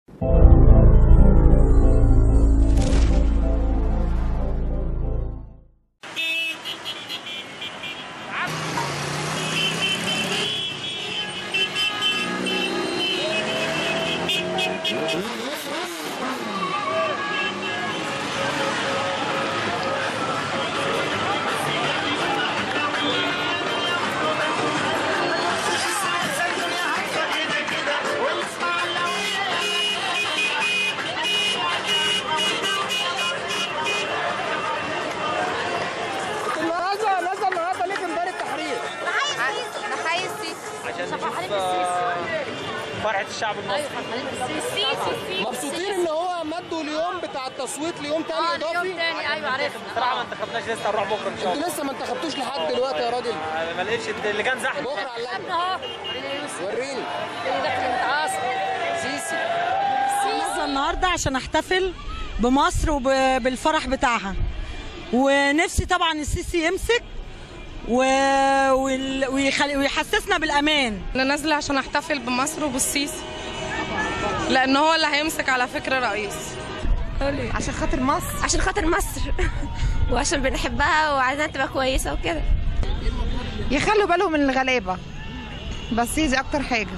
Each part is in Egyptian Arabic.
النهارده نازله النهارده ليه في ميدان التحرير؟ نحيي السيسي عشان نشوف آه، فرحة الشعب المصري السيسي مبسوطين ان هو مدوا اليوم بتاع التصويت ليوم تاني اه اضافي اليوم تاني ايوه عرفنا بصراحة ما انتخبناش لسه هنروح بكرة إن شاء الله انتوا لسه ما انتخبتوش لحد دلوقتي يا راجل آه، ما لقيتش اللي كان زحمة بكره على اللجنه ابنا اهو ورينا يوسف وريني اللي داخل المتعاصر سيسي نازله النهارده عشان احتفل بمصر وبالفرح بتاعها ونفسي طبعا السيسي يمسك و... وال- ويخل... ويحسسنا بالامان انا نازله عشان احتفل بمصر وبالسيسي لان هو اللي هيمسك على فكره رئيس عشان خاطر مصر عشان خاطر مصر وعشان بنحبها وعايزاها تبقى كويسه وكده يخلوا بالهم من الغلابه بس هي دي اكتر حاجه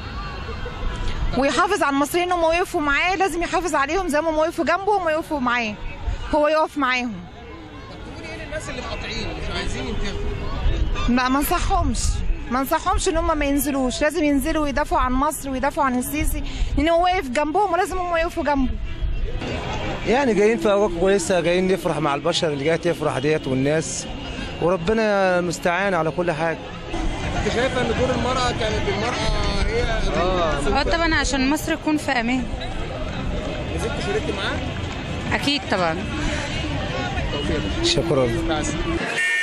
ويحافظ على المصريين هم وقفوا معاه لازم يحافظ عليهم زي ما هم وقفوا جنبه هم يقفوا معاه هو يقف معاهم تقولي ايه للناس اللي مقاطعين مش عايزين ينتخبوا لا ما انصحهمش ما انصحهمش ان هم ما ينزلوش لازم ينزلوا ويدافعوا عن مصر ويدافعوا عن السيسي لان هو واقف جنبهم ولازم هم يقفوا جنبه يعني جايين في اوقات كويسه جايين نفرح مع البشر اللي جايه تفرح ديت والناس وربنا المستعان على كل حاجه انت شايفه ان دور المراه كانت المراه هي اه طبعا عشان مصر تكون في امان نزلت شاركت معاه اكيد طبعا شكرا بس